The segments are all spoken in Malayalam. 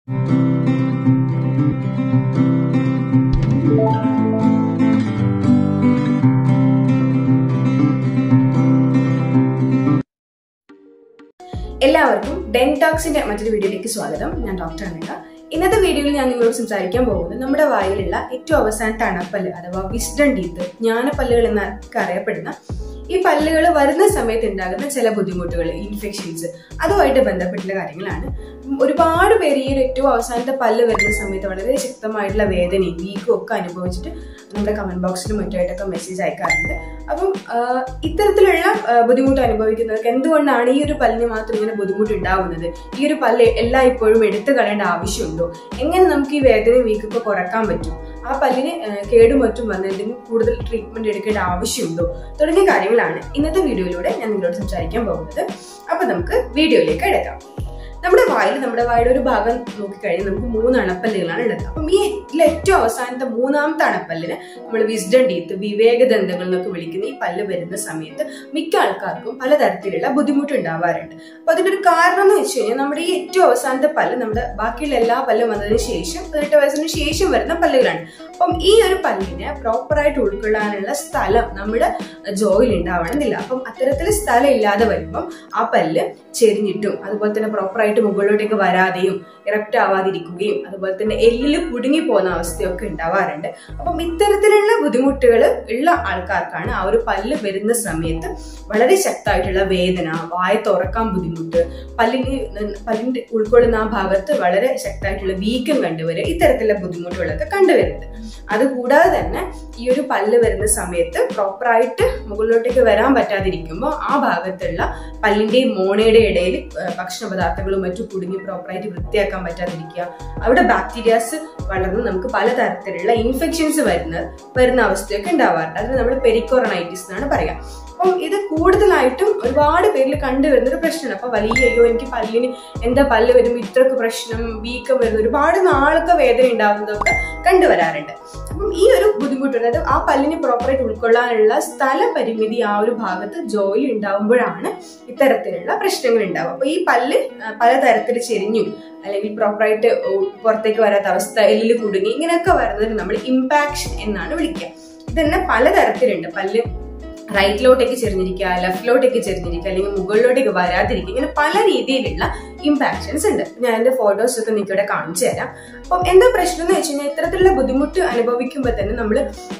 എല്ലാവർക്കും ഡെൻടോക്സിന്റെ മറ്റൊരു വീഡിയോയിലേക്ക് സ്വാഗതം ഞാൻ ഡോക്ടർ അനിത ഇന്നത്തെ വീഡിയോയിൽ ഞാൻ നിങ്ങളോട് സംസാരിക്കാൻ പോകുന്നത് നമ്മുടെ വായിലുള്ള ഏറ്റവും അവസാനത്തെ അണപ്പല്ല് അഥവാ വിസ്ഡൺ ടീത്ത് ജ്ഞാനപ്പല്ലുകൾ എന്നൊക്കെ അറിയപ്പെടുന്ന ഈ പല്ലുകൾ വരുന്ന സമയത്ത് ഉണ്ടാകുന്ന ചില ബുദ്ധിമുട്ടുകൾ ഇൻഫെക്ഷൻസ് അതുമായിട്ട് ബന്ധപ്പെട്ടുള്ള കാര്യങ്ങളാണ് ഒരുപാട് പേര് ഈ ഒരു ഏറ്റവും അവസാനത്തെ പല്ല് വരുന്ന സമയത്ത് വളരെ ശക്തമായിട്ടുള്ള വേദനയും വീക്കും ഒക്കെ അനുഭവിച്ചിട്ട് നമ്മുടെ കമന്റ് ബോക്സിലും മറ്റുമായിട്ടൊക്കെ മെസ്സേജ് അയക്കാറുണ്ട് അപ്പം ഇത്തരത്തിലുള്ള ബുദ്ധിമുട്ട് അനുഭവിക്കുന്നവർക്ക് എന്തുകൊണ്ടാണ് ഈ ഒരു പല്ലിന് മാത്രം ഇങ്ങനെ ബുദ്ധിമുട്ട് ഉണ്ടാവുന്നത് ഈ ഒരു പല്ല് എല്ലാം ഇപ്പോഴും എടുത്തു കളയേണ്ട ആവശ്യമുണ്ടോ എങ്ങനെ നമുക്ക് ഈ വേദനയും വീക്കൊക്കെ കുറക്കാൻ പറ്റും ആ പല്ലിന് കേടും മറ്റും വന്നതിന് കൂടുതൽ ട്രീറ്റ്മെന്റ് എടുക്കേണ്ട ആവശ്യമുണ്ടോ തുടങ്ങിയ കാര്യങ്ങളാണ് ഇന്നത്തെ വീഡിയോയിലൂടെ ഞാൻ നിങ്ങളോട് സംസാരിക്കാൻ പോകുന്നത് അപ്പൊ നമുക്ക് വീഡിയോയിലേക്ക് എടുക്കാം നമ്മുടെ വായിൽ നമ്മുടെ വായുടെ ഒരു ഭാഗം നോക്കിക്കഴിഞ്ഞാൽ നമുക്ക് മൂന്ന് അണപ്പല്ലുകളാണ് ഉള്ളത് അപ്പം ഈ ഇതിൽ ഏറ്റവും അവസാനത്തെ മൂന്നാമത്തെ അണപ്പല്ലിന് നമ്മൾ വിസ്ഡം ടീത്ത് വിവേകദന്തങ്ങൾ എന്നൊക്കെ വിളിക്കുന്ന ഈ പല്ല് വരുന്ന സമയത്ത് മിക്ക ആൾക്കാർക്കും പലതരത്തിലുള്ള ബുദ്ധിമുട്ട് ഉണ്ടാവാറുണ്ട് അപ്പൊ അതിന്റെ ഒരു കാരണം എന്ന് വെച്ച് കഴിഞ്ഞാൽ നമ്മുടെ ഈ ഏറ്റവും അവസാനത്തെ പല്ല് നമ്മുടെ ബാക്കിയുള്ള എല്ലാ പല്ലും വന്നതിന് ശേഷം പതിനെട്ട് വയസ്സിന് ശേഷം വരുന്ന പല്ലുകളാണ് അപ്പം ഈ ഒരു പല്ലിനെ പ്രോപ്പറായിട്ട് ഉൾക്കൊള്ളാനുള്ള സ്ഥലം നമ്മുടെ ജോയിൽ ഉണ്ടാവണമെന്നില്ല അപ്പം അത്തരത്തിൽ സ്ഥലം ഇല്ലാതെ വരുമ്പം ആ പല്ല് ചെരിഞ്ഞിട്ടും അതുപോലെ തന്നെ പ്രോപ്പറായിട്ട് മുകളിലോട്ടേക്ക് വരാതെയും ഇറക്റ്റ് ആവാതിരിക്കുകയും അതുപോലെ തന്നെ എല്ലിൽ കുടുങ്ങി പോകുന്ന അവസ്ഥയൊക്കെ ഉണ്ടാവാറുണ്ട് അപ്പം ഇത്തരത്തിലുള്ള ബുദ്ധിമുട്ടുകൾ ഉള്ള ആൾക്കാർക്കാണ് ആ ഒരു പല്ല് വരുന്ന സമയത്ത് വളരെ ശക്തമായിട്ടുള്ള വേദന വായ തുറക്കാൻ ബുദ്ധിമുട്ട് പല്ലിന് പല്ലിന്റെ ഉൾക്കൊള്ളുന്ന ആ ഭാഗത്ത് വളരെ ശക്തമായിട്ടുള്ള വീക്കം കണ്ടുവരിക ഇത്തരത്തിലുള്ള ബുദ്ധിമുട്ടുകളൊക്കെ കണ്ടുവരുന്നത് അതുകൂടാതെ തന്നെ ഈ ഒരു പല്ല് വരുന്ന സമയത്ത് പ്രോപ്പറായിട്ട് മുകളിലോട്ടേക്ക് വരാൻ പറ്റാതിരിക്കുമ്പോൾ ആ ഭാഗത്തുള്ള പല്ലിന്റെയും മോണയുടെ ഇടയിൽ ഭക്ഷണ പദാർത്ഥങ്ങളും മറ്റും കുടുങ്ങി പ്രോപ്പറായിട്ട് വൃത്തിയാക്കാൻ പറ്റാതിരിക്കുക അവിടെ ബാക്ടീരിയാസ് വളർന്ന് നമുക്ക് പലതരത്തിലുള്ള ഇൻഫെക്ഷൻസ് വരുന്ന വരുന്ന അവസ്ഥയൊക്കെ ഉണ്ടാവാറുണ്ട് അതിന് നമ്മൾ പെരിക്കോറണൈറ്റിസ് എന്നാണ് പറയാം അപ്പം ഇത് കൂടുതലായിട്ടും ഒരുപാട് പേരിൽ കണ്ടുവരുന്ന ഒരു പ്രശ്നമാണ് അപ്പൊ വലിയ അയ്യോ എനിക്ക് പല്ലിന് എന്താ പല്ല് വരുമ്പോൾ ഇത്രക്ക് പ്രശ്നം വീക്കം വരുന്ന ഒരുപാട് നാളൊക്കെ വേദന ഉണ്ടാവുന്നതൊക്കെ കണ്ടുവരാറുണ്ട് അപ്പം ഈ ഒരു ബുദ്ധിമുട്ട് അതായത് ആ പല്ലിന് പ്രോപ്പറായിട്ട് ഉൾക്കൊള്ളാനുള്ള സ്ഥല പരിമിതി ആ ഒരു ഭാഗത്ത് ജോലി ഉണ്ടാവുമ്പോഴാണ് ഇത്തരത്തിലുള്ള പ്രശ്നങ്ങൾ ഉണ്ടാവുക അപ്പൊ ഈ പല്ല് പലതരത്തിൽ ചെരിഞ്ഞു അല്ലെങ്കിൽ പ്രോപ്പറായിട്ട് പുറത്തേക്ക് വരാത്ത അവസ്ഥ എല്ലിൽ കുടുങ്ങി ഇങ്ങനെയൊക്കെ വരുന്നത് നമ്മൾ ഇമ്പാക്ഷൻ എന്നാണ് വിളിക്കുക ഇത് തന്നെ പലതരത്തിലുണ്ട് പല്ല് റൈറ്റിലോട്ടേക്ക് ചെറിഞ്ഞിരിക്കുക ലെഫ്റ്റിലോട്ടേക്ക് ചെറിഞ്ഞിരിക്കുക അല്ലെങ്കിൽ മുകളിലോട്ടേക്ക് വരാതിരിക്കുക ഇങ്ങനെ പല രീതിയിലുള്ള ഇമ്പാക്ഷൻസ് ഉണ്ട് ഞാൻ എന്റെ ഫോട്ടോസ് ഒക്കെ നിങ്ങൾക്ക് ഇവിടെ കാണിച്ചു തരാം അപ്പം എന്താ പ്രശ്നം എന്ന് വെച്ച് കഴിഞ്ഞാൽ ഇത്തരത്തിലുള്ള ബുദ്ധിമുട്ട് അനുഭവിക്കുമ്പോൾ തന്നെ നമ്മൾ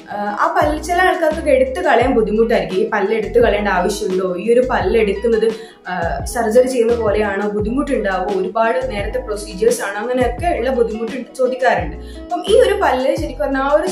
ആ പല്ല് ചില ആൾക്കാർക്ക് എടുത്തു കളയാൻ ബുദ്ധിമുട്ടായിരിക്കും ഈ പല്ല് എടുത്തു കളയേണ്ട ആവശ്യമുണ്ടോ ഈ ഒരു പല്ല് എടുക്കുന്നത് സർജറി ചെയ്യുന്ന പോലെയാണോ ബുദ്ധിമുട്ടുണ്ടാവോ ഒരുപാട് നേരത്തെ പ്രൊസീജിയേഴ്സ് ആണോ അങ്ങനെയൊക്കെ ഉള്ള ബുദ്ധിമുട്ട് ചോദിക്കാറുണ്ട് അപ്പം ഈ ഒരു പല്ല് ശരിക്കും പറഞ്ഞാൽ ആ ഒരു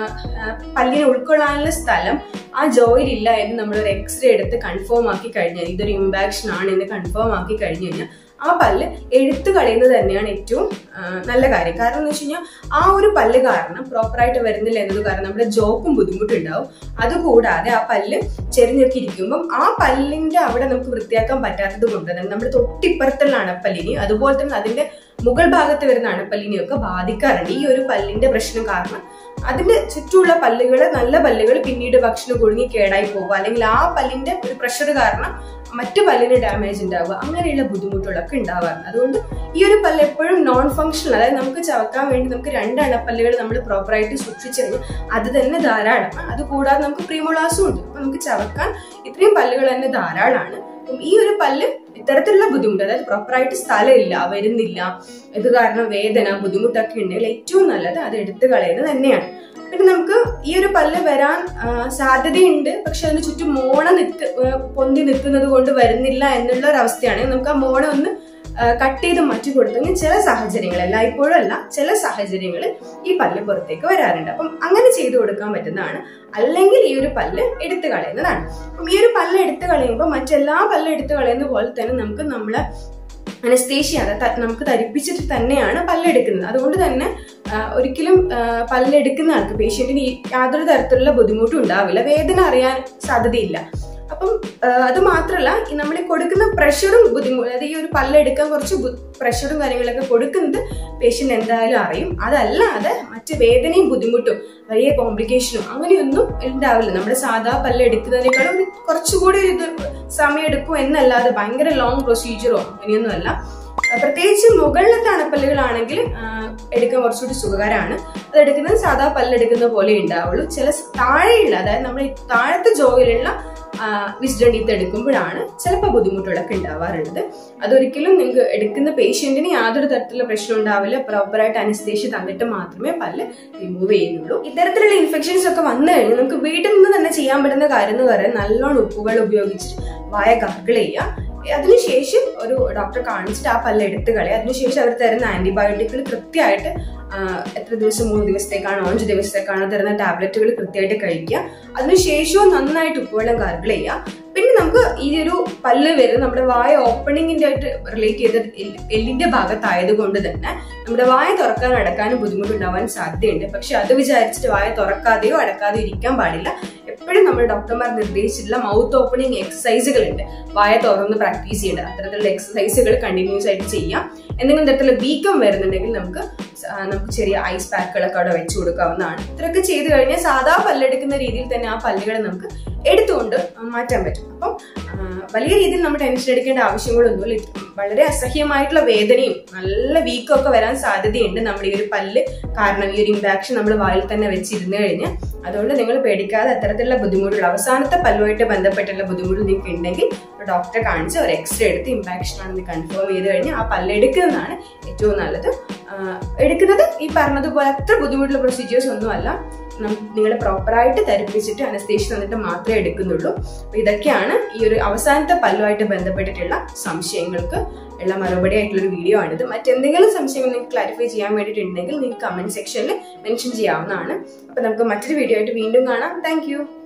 പല്ലിനെ ഉൾക്കൊള്ളാനുള്ള സ്ഥലം ആ ജോയിൽ ഇല്ല എന്ന് നമ്മൾ ഒരു എക്സ്റേ എടുത്ത് കൺഫേം ആക്കി കഴിഞ്ഞാൽ ഇതൊരു ഇമ്പാക്ഷൻ ആണ് എന്ന് കൺഫേം ആക്കി കഴിഞ്ഞു കഴിഞ്ഞാൽ ആ പല്ല് എടുത്തു കളയുന്നത് തന്നെയാണ് ഏറ്റവും നല്ല കാര്യം കാരണം എന്ന് വെച്ച് കഴിഞ്ഞാൽ ആ ഒരു പല്ല് കാരണം പ്രോപ്പറായിട്ട് വരുന്നില്ല എന്നത് കാരണം നമ്മുടെ ജോക്കും ബുദ്ധിമുട്ടുണ്ടാവും അതുകൂടാതെ ആ പല്ല് ചെരിഞ്ഞൊക്കെ ഇരിക്കുമ്പം ആ പല്ലിന്റെ അവിടെ നമുക്ക് വൃത്തിയാക്കാൻ പറ്റാത്തത് കൊണ്ട് തന്നെ നമ്മുടെ തൊട്ടിപ്പുറത്തുള്ള അണപ്പല്ലിനെയും അതുപോലെ തന്നെ അതിന്റെ മുകൾ ഭാഗത്ത് വരുന്ന അണപ്പല്ലിനെയൊക്കെ ബാധിക്കാറുണ്ട് ഈ ഒരു പല്ലിന്റെ പ്രശ്നം കാരണം അതിന്റെ ചുറ്റുമുള്ള പല്ലുകൾ നല്ല പല്ലുകൾ പിന്നീട് ഭക്ഷണം കുടുങ്ങി കേടായി പോകുക അല്ലെങ്കിൽ ആ പല്ലിന്റെ ഒരു പ്രഷർ കാരണം മറ്റു പല്ലിന് ഡാമേജ് ഉണ്ടാവുക അങ്ങനെയുള്ള ബുദ്ധിമുട്ടുകളൊക്കെ ഉണ്ടാവാറുണ്ട് അതുകൊണ്ട് ഈ ഒരു പല്ല് എപ്പോഴും നോൺ ഫങ്ഷണൽ അതായത് നമുക്ക് ചവക്കാൻ വേണ്ടി നമുക്ക് രണ്ട് അണപ്പല്ലുകൾ നമ്മൾ പ്രോപ്പറായിട്ട് സൂക്ഷിച്ചു കഴിഞ്ഞാൽ അത് തന്നെ ധാരാളമാണ് അത് കൂടാതെ നമുക്ക് പ്രീമോളാസും ഉണ്ട് അപ്പൊ നമുക്ക് ചവക്കാൻ ഇത്രയും പല്ലുകൾ തന്നെ ധാരാളമാണ് അപ്പം ഈ ഒരു പല്ല് ഇത്തരത്തിലുള്ള ബുദ്ധിമുട്ട് അതായത് പ്രോപ്പറായിട്ട് സ്ഥലമില്ല വരുന്നില്ല ഇത് കാരണം വേദന ബുദ്ധിമുട്ടൊക്കെ ഉണ്ടെങ്കിൽ ഏറ്റവും നല്ലത് അത് എടുത്തു കളയുന്നത് തന്നെയാണ് പിന്നെ നമുക്ക് ഈ ഒരു പല്ല് വരാൻ സാധ്യതയുണ്ട് പക്ഷെ അതിന് ചുറ്റും മോണ നിക്ക് പൊന്തി നിൽക്കുന്നത് കൊണ്ട് വരുന്നില്ല എന്നുള്ള ഒരു അവസ്ഥയാണ് നമുക്ക് ആ മോണ ഒന്ന് കട്ട് ചെയ്ത് മാറ്റി കൊടുത്തെങ്കിൽ ചില സാഹചര്യങ്ങൾ എല്ലായ്പ്പോഴും അല്ല ചില സാഹചര്യങ്ങളിൽ ഈ പല്ല് പുറത്തേക്ക് വരാറുണ്ട് അപ്പം അങ്ങനെ ചെയ്തു കൊടുക്കാൻ പറ്റുന്നതാണ് അല്ലെങ്കിൽ ഈ ഒരു പല്ല് എടുത്തു കളയുന്നതാണ് അപ്പം ഈ ഒരു പല്ല് എടുത്തു കളയുമ്പോൾ മറ്റെല്ലാ പല്ല് എടുത്തു കളയുന്ന പോലെ തന്നെ നമുക്ക് നമ്മളെ അനസ്തേഷ്യ അതായത് നമുക്ക് ധരിപ്പിച്ചിട്ട് തന്നെയാണ് പല്ലെടുക്കുന്നത് അതുകൊണ്ട് തന്നെ ഒരിക്കലും പല്ലെടുക്കുന്ന ആൾക്ക് പേഷ്യന്റിന് യാതൊരു തരത്തിലുള്ള ബുദ്ധിമുട്ടും ഉണ്ടാവില്ല വേദന അറിയാൻ സാധ്യതയില്ല അപ്പം അത് മാത്രമല്ല നമ്മൾ കൊടുക്കുന്ന പ്രഷറും ബുദ്ധിമുട്ട് അതായത് ഈ ഒരു പല്ലെടുക്കാൻ കുറച്ച് പ്രഷറും കാര്യങ്ങളൊക്കെ കൊടുക്കുന്നത് പേഷ്യന്റ് എന്തായാലും അറിയും അതല്ലാതെ മറ്റ് വേദനയും ബുദ്ധിമുട്ടും വലിയ കോംപ്ലിക്കേഷനും അങ്ങനെയൊന്നും ഉണ്ടാവില്ല നമ്മുടെ സാധാ പല്ലെടുക്കുന്നതിനേക്കാളും ഒരു കുറച്ചുകൂടി ഇത് സമയം എടുക്കും എന്നല്ലാതെ ഭയങ്കര ലോങ് പ്രൊസീജിയറോ അങ്ങനെയൊന്നും അല്ല പ്രത്യേകിച്ച് മുകളിലത്തെ അണപ്പല്ലുകളാണെങ്കിൽ ആ, എടുക്കാൻ കുറച്ചുകൂടി സുഖകരമാണ് അത് എടുക്കുന്നത് സാധാ പല്ലെടുക്കുന്ന പോലെ ഉണ്ടാവുള്ളൂ ചില സ് താഴെയുള്ള അതായത് നമ്മുടെ ഈ താഴത്തെ ജോയിലുള്ള വിസ്ഡം ടീത്ത് എടുക്കുമ്പോഴാണ് ചിലപ്പോൾ ബുദ്ധിമുട്ടുകളൊക്കെ ഉണ്ടാവാറുള്ളത് അതൊരിക്കലും നിങ്ങൾക്ക് എടുക്കുന്ന പേഷ്യന്റിന് യാതൊരു തരത്തിലുള്ള പ്രശ്നം ഉണ്ടാവില്ല പ്രോപ്പറായിട്ട് അനസ്തേഷ്യ തന്നിട്ട് മാത്രമേ പല്ല് റിമൂവ് ചെയ്യുന്നുള്ളൂ ഇത്തരത്തിലുള്ള ഇൻഫെക്ഷൻസ് ഒക്കെ വന്നു കഴിഞ്ഞാൽ നമുക്ക് വീട്ടിൽ നിന്ന് തന്നെ ചെയ്യാൻ പറ്റുന്ന കാര്യം എന്ന് പറയുന്നത് നല്ലോണം ഉപ്പുകൾ ഉപയോഗിച്ചിട്ട് വായ ഗാർഗിൾ ചെയ്യുക അതിനുശേഷം ഒരു ഡോക്ടറെ കാണിച്ചിട്ട് ആ പല്ല് എടുത്ത് കളയുക അതിനുശേഷം അവർ തരുന്ന ആന്റിബയോട്ടിക്കുകൾ കൃത്യമായിട്ട് ആ, എത്ര ദിവസം മൂന്ന് ദിവസത്തേക്കാണോ അഞ്ച് ദിവസത്തേക്കാണോ തരുന്ന ടാബ്ലറ്റുകൾ കൃത്യമായിട്ട് കഴിക്കുക അതിനുശേഷവും നന്നായിട്ട് ഉപ്പുവെള്ളം ഗാർഗിൾ ചെയ്യുക പിന്നെ നമുക്ക് ഈ ഒരു പല്ല് വരുന്ന നമ്മുടെ വായ ഓപ്പണിങ്ങിന്റെ ആയിട്ട് റിലേറ്റ് ചെയ്ത എല്ല് എല്ലിന്റെ ഭാഗത്തായത് കൊണ്ട് തന്നെ നമ്മുടെ വായ തുറക്കാനും അടക്കാനും ബുദ്ധിമുട്ടുണ്ടാവാൻ സാധ്യതയുണ്ട് പക്ഷെ അത് വിചാരിച്ചിട്ട് വായ തുറക്കാതെയോ അടക്കാതെയോ ഇരിക്കാൻ പാടില്ല എപ്പോഴും നമ്മുടെ ഡോക്ടർമാർ നിർദ്ദേശിച്ചിട്ടുള്ള മൗത്ത് ഓപ്പണിംഗ് എക്സസൈസുകൾ ഉണ്ട് വായ തുറന്ന് പ്രാക്ടീസ് ചെയ്യേണ്ടത് അത്തരത്തിലുള്ള എക്സസൈസുകൾ കണ്ടിന്യൂസ് ആയിട്ട് ചെയ്യാം എന്തെങ്കിലും തരത്തിലുള്ള വീക്കം വരുന്നുണ്ടെങ്കിൽ നമുക്ക് സ- ആ, നമുക്ക് ചെറിയ ഐസ് പാക്കുകളൊക്കെ അവിടെ വെച്ച് കൊടുക്കാവുന്നതാണ് ഇത്രയൊക്കെ ചെയ്തു കഴിഞ്ഞാൽ സാധാ പല്ലെടുക്കുന്ന രീതിയിൽ തന്നെ ആ പല്ലുകളെ നമുക്ക് എടുത്തുകൊണ്ട് മാറ്റാൻ പറ്റും അപ്പം ആ, വലിയ രീതിയിൽ നമ്മൾ ടെൻഷൻ എടുക്കേണ്ട ആവശ്യങ്ങളൊന്നുമില്ല ഇത് വളരെ അസഹ്യമായിട്ടുള്ള വേദനയും നല്ല വീക്കം ഒക്കെ വരാൻ സാധ്യതയുണ്ട് നമ്മുടെ ഈ ഒരു പല്ല് കാരണം ഈ ഒരു ഇമ്പാക്ഷൻ നമ്മൾ വായിൽ തന്നെ വെച്ചിരുന്നു കഴിഞ്ഞാൽ അതുകൊണ്ട് നിങ്ങൾ പേടിക്കാതെ അത്തരത്തിലുള്ള ബുദ്ധിമുട്ടുകൾ അവസാനത്തെ പല്ലുമായിട്ട് ബന്ധപ്പെട്ടുള്ള ബുദ്ധിമുട്ട് നിങ്ങൾക്ക് ഉണ്ടെങ്കിൽ ഒരു ഡോക്ടറെ കാണിച്ച് ഒരു എക്സ്റേ എടുത്ത് ഇമ്പാക്ഷൻ ആണെന്ന് കൺഫേം ചെയ്ത് കഴിഞ്ഞാൽ ആ പല്ല് എടുക്കുന്നതാണ് ഏറ്റവും നല്ലത് ആ, എടുക്കുന്നത് ഈ പറഞ്ഞതുപോലെ അത്ര ബുദ്ധിമുട്ടുള്ള പ്രൊസീജിയേഴ്സ് ഒന്നുമല്ല നിങ്ങൾ പ്രോപ്പറായിട്ട് ധരിപ്പിച്ചിട്ട് അനസ്തേഷ്യ തന്നിട്ട് മാത്രമേ എടുക്കുന്നുള്ളൂ അപ്പൊ ഇതൊക്കെയാണ് ഈ ഒരു അവസാനത്തെ പല്ലുമായിട്ട് ബന്ധപ്പെട്ടിട്ടുള്ള സംശയങ്ങൾക്ക് ഉള്ള മറുപടി ആയിട്ടുള്ള ഒരു വീഡിയോ ആണിത് മറ്റെന്തെങ്കിലും സംശയങ്ങൾ നിങ്ങൾക്ക് ക്ലാരിഫൈ ചെയ്യാൻ വേണ്ടിയിട്ടുണ്ടെങ്കിൽ നിങ്ങൾക്ക് കമന്റ് സെക്ഷനിൽ മെൻഷൻ ചെയ്യാവുന്നതാണ് അപ്പൊ നമുക്ക് മറ്റൊരു വീഡിയോ ആയിട്ട് വീണ്ടും കാണാം താങ്ക്